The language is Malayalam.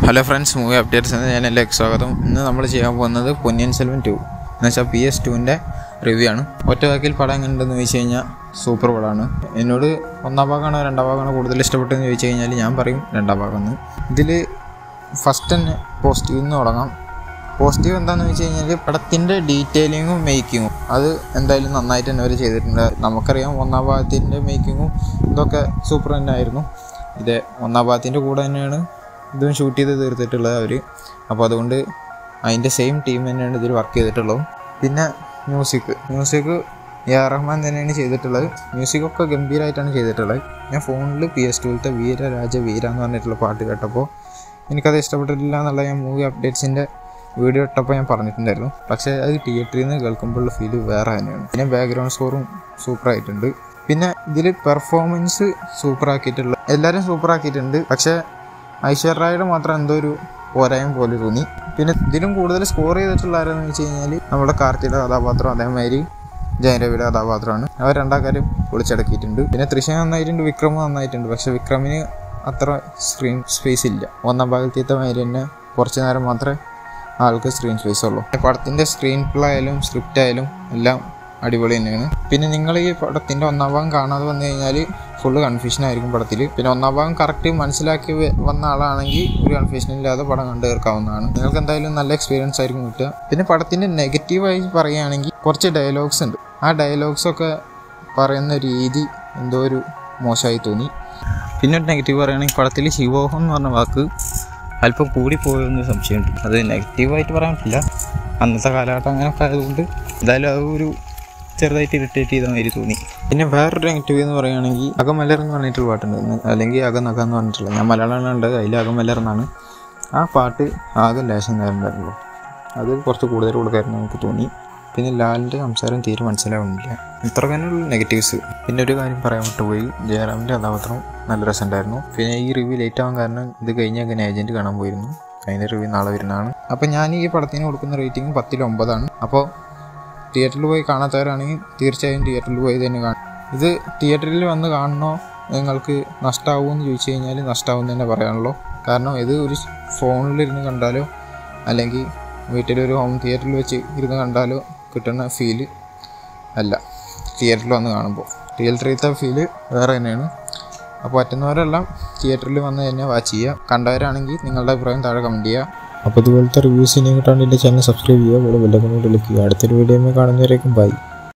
ഹലോ ഫ്രണ്ട്സ് മൂവി അപ്ഡേറ്റ്സ് എന്ന് ഞാൻ എല്ലാവർക്കും സ്വാഗതം ഇന്ന് നമ്മൾ ചെയ്യാൻ പോകുന്നത് പൊന്നിയൻ സെൽവൻ ടു എന്ന് വെച്ചാൽ പി എസ് ടുവിൻ്റെ റിവ്യൂ ആണ് ഒറ്റ വാക്കിൽ പടം എങ്ങനെയുണ്ടെന്ന് ചോദിച്ചു കഴിഞ്ഞാൽ സൂപ്പർ പടമാണ് എന്നോട് ഒന്നാം ഭാഗമാണോ രണ്ടാം ഭാഗമാണോ കൂടുതൽ ഇഷ്ടപ്പെട്ടതെന്ന് ചോദിച്ചു കഴിഞ്ഞാൽ ഞാൻ പറയും രണ്ടാം ഭാഗമെന്ന് ഇതിൽ ഫസ്റ്റ് തന്നെ പോസിറ്റീവ് നിന്ന് തുടങ്ങാം പോസിറ്റീവ് എന്താണെന്ന് വെച്ച് കഴിഞ്ഞാൽ പടത്തിൻ്റെ ഡീറ്റെയിലിങ്ങും മേക്കിങ്ങും അത് എന്തായാലും നന്നായിട്ട് തന്നെ അവർ ചെയ്തിട്ടുണ്ട് നമുക്കറിയാം ഒന്നാം ഭാഗത്തിൻ്റെ മേക്കിങ്ങും ഇതൊക്കെ സൂപ്പർ തന്നെ ആയിരുന്നു ഇത് ഒന്നാം ഭാഗത്തിൻ്റെ കൂടെ തന്നെയാണ് ഇതും ഷൂട്ട് ചെയ്ത് തീർത്തിട്ടുള്ളത് അവർ അപ്പോൾ അതുകൊണ്ട് അതിൻ്റെ സെയിം ടീം തന്നെയാണ് ഇതിൽ വർക്ക് ചെയ്തിട്ടുള്ളത് പിന്നെ music music A R Rahman തന്നെയാണ് ചെയ്തിട്ടുള്ളത് മ്യൂസിക്കൊക്കെ ഗംഭീരമായിട്ടാണ് ചെയ്തിട്ടുള്ളത് ഞാൻ ഫോണിൽ പി എസ് ടുവിലത്തെ വീര രാജ വീര എന്ന് പറഞ്ഞിട്ടുള്ള പാട്ട് കേട്ടപ്പോൾ എനിക്കത് ഇഷ്ടപ്പെട്ടിട്ടില്ല എന്നുള്ള ഞാൻ മൂവി അപ്ഡേറ്റ്സിൻ്റെ വീഡിയോ ഇട്ടപ്പോൾ ഞാൻ പറഞ്ഞിട്ടുണ്ടായിരുന്നു പക്ഷേ അത് തിയേറ്ററിൽ നിന്ന് കേൾക്കുമ്പോഴുള്ള ഫീല് വേറെ തന്നെയാണ് പിന്നെ ബാക്ക്ഗ്രൗണ്ട് സ്കോറും സൂപ്പറായിട്ടുണ്ട് പിന്നെ ഇതിൽ പെർഫോമൻസ് സൂപ്പറാക്കിയിട്ടുള്ള എല്ലാവരും സൂപ്പറാക്കിയിട്ടുണ്ട് പക്ഷേ ഐശ്വര്യയുടെ മാത്രം എന്തോ ഒരു പോരായ്മ പോലെ തോന്നി പിന്നെ ഇതിലും കൂടുതൽ സ്കോർ ചെയ്തിട്ടുള്ള ആരെന്ന് വെച്ച് കഴിഞ്ഞാൽ നമ്മുടെ കാർത്തിയുടെ കഥാപാത്രം അതേമാതിരി ജയരവിയുടെ കഥാപാത്രമാണ് അവർ രണ്ടാൾക്കാരും പൊളിച്ചടക്കിയിട്ടുണ്ട് പിന്നെ തൃശ്ശ നന്നായിട്ടുണ്ട് വിക്രമും നന്നായിട്ടുണ്ട് പക്ഷെ വിക്രമിന് അത്ര സ്ക്രീൻ സ്പേസ് ഇല്ല ഒന്നാം ഭാഗത്തേത്തെ മാതിരി തന്നെ കുറച്ച് നേരം മാത്രമേ ആൾക്ക് സ്ക്രീൻ സ്പേസ് ഉള്ളൂ പടത്തിൻ്റെ സ്ക്രീൻ പ്ലേ ആയാലും സ്ക്രിപ്റ്റ് ആയാലും എല്ലാം അടിപൊളി തന്നെയാണ് പിന്നെ നിങ്ങൾ ഈ പടത്തിൻ്റെ ഒന്നാം ഭാഗം കാണാതെ വന്നു കഴിഞ്ഞാൽ ഫുള്ള് കൺഫ്യൂഷൻ ആയിരിക്കും പടത്തിൽ പിന്നെ ഒന്നാം ഭാഗം കറക്റ്റ് മനസ്സിലാക്കി വ- വന്ന ആളാണെങ്കിൽ ഒരു കൺഫ്യൂഷൻ ഇല്ലാതെ പടം കണ്ടു തീർക്കാവുന്നതാണ് നിങ്ങൾക്ക് എന്തായാലും നല്ല എക്സ്പീരിയൻസ് ആയിരിക്കും കിട്ടുക പിന്നെ പടത്തിൻ്റെ നെഗറ്റീവായി പറയുകയാണെങ്കിൽ കുറച്ച് ഡയലോഗ്സ് ഉണ്ട് ആ ഡയലോഗ്സ് ഒക്കെ പറയുന്ന രീതി എന്തോ ഒരു മോശമായി തോന്നി പിന്നെ ഒരു നെഗറ്റീവ് പറയുകയാണെങ്കിൽ പടത്തിൽ ശിവോഹം എന്ന് പറഞ്ഞ വാക്ക് അല്പം കൂടിപ്പോയെന്ന് സംശയമുണ്ട് അത് നെഗറ്റീവായിട്ട് പറയാൻ പറ്റില്ല അന്നത്തെ കാലഘട്ടം അങ്ങനെയൊക്കെ ആയതുകൊണ്ട് എന്തായാലും അത് ഒരു ചെറുതായിട്ട് ഇറിറ്റേറ്റ് ചെയ്ത മാതിരി തോന്നി പിന്നെ വേറൊരു നെഗറ്റീവ് എന്ന് പറയുകയാണെങ്കിൽ അകമലർ എന്ന് പറഞ്ഞിട്ടുള്ള പാട്ടുണ്ട് ഇന്ന് അല്ലെങ്കിൽ അകനക എന്ന് പറഞ്ഞിട്ടുള്ള ഞാൻ മലയാളമാണ് ഉണ്ട് അതിൽ അകമലർ എന്നാണ് ആ പാട്ട് ആകെ ലേശം നേരം ഉണ്ടായിരുന്നുള്ളൂ അത് കുറച്ച് കൂടുതൽ കൊടുക്കായിരുന്നു എനിക്ക് തോന്നി പിന്നെ ലാലിൻ്റെ സംസാരം തീരെ മനസ്സിലാവുന്നില്ല ഇത്ര തന്നെയുള്ള നെഗറ്റീവ്സ് പിന്നെ ഒരു കാര്യം പറയാൻ വിട്ടുപോയി ജയറാമിൻ്റെ കഥാപാത്രം നല്ല രസമുണ്ടായിരുന്നു പിന്നെ ഈ റിവ്യൂ ലേറ്റ് ആവാൻ കാരണം ഇത് കഴിഞ്ഞ അങ്ങനെ ഏജൻറ്റ് കാണാൻ പോയിരുന്നു അതിൻ്റെ റിവ്യൂ നാളെ വരുന്നതാണ് അപ്പോൾ ഞാൻ ഈ പടത്തിന് കൊടുക്കുന്ന റേറ്റിംഗ് പത്തിൽ ഒമ്പതാണ് അപ്പോൾ തിയേറ്ററിൽ പോയി കാണാത്തവരാണെങ്കിൽ തീർച്ചയായും തിയേറ്ററിൽ പോയി തന്നെ കാണും ഇത് തിയേറ്ററിൽ വന്ന് കാണണോ നിങ്ങൾക്ക് നഷ്ടമാവുമെന്ന് ചോദിച്ചു കഴിഞ്ഞാൽ നഷ്ടമാവും തന്നെ പറയാനുള്ളൂ കാരണം ഇത് ഒരു ഫോണിലിരുന്ന് കണ്ടാലോ അല്ലെങ്കിൽ വീട്ടിലൊരു ഹോം തിയേറ്ററിൽ വെച്ച് ഇരുന്ന് കണ്ടാലോ കിട്ടുന്ന ഫീല് അല്ല തിയേറ്ററിൽ വന്ന് കാണുമ്പോൾ തിയേറ്ററിലത്തെ ഫീല് വേറെ തന്നെയാണ് അപ്പോൾ പറ്റുന്നവരെല്ലാം തിയേറ്ററിൽ വന്ന് തന്നെ വാച്ച് ചെയ്യുക കണ്ടവരാണെങ്കിൽ നിങ്ങളുടെ അഭിപ്രായം താഴെ കമൻറ്റ് ചെയ്യുക അപ്പോൾ ഇതുപോലത്തെ റിവ്യൂസിനെ കിട്ടാൻ എൻ്റെ ചാനൽ സബ്സ്ക്രൈബ് ചെയ്യുക കൂടെ ബെല്ലൈക്കൺ കൂടെ ക്ലിക്ക് ചെയ്യുക അടുത്തൊരു വീഡിയോ കാണുന്നവരേക്കും ബൈ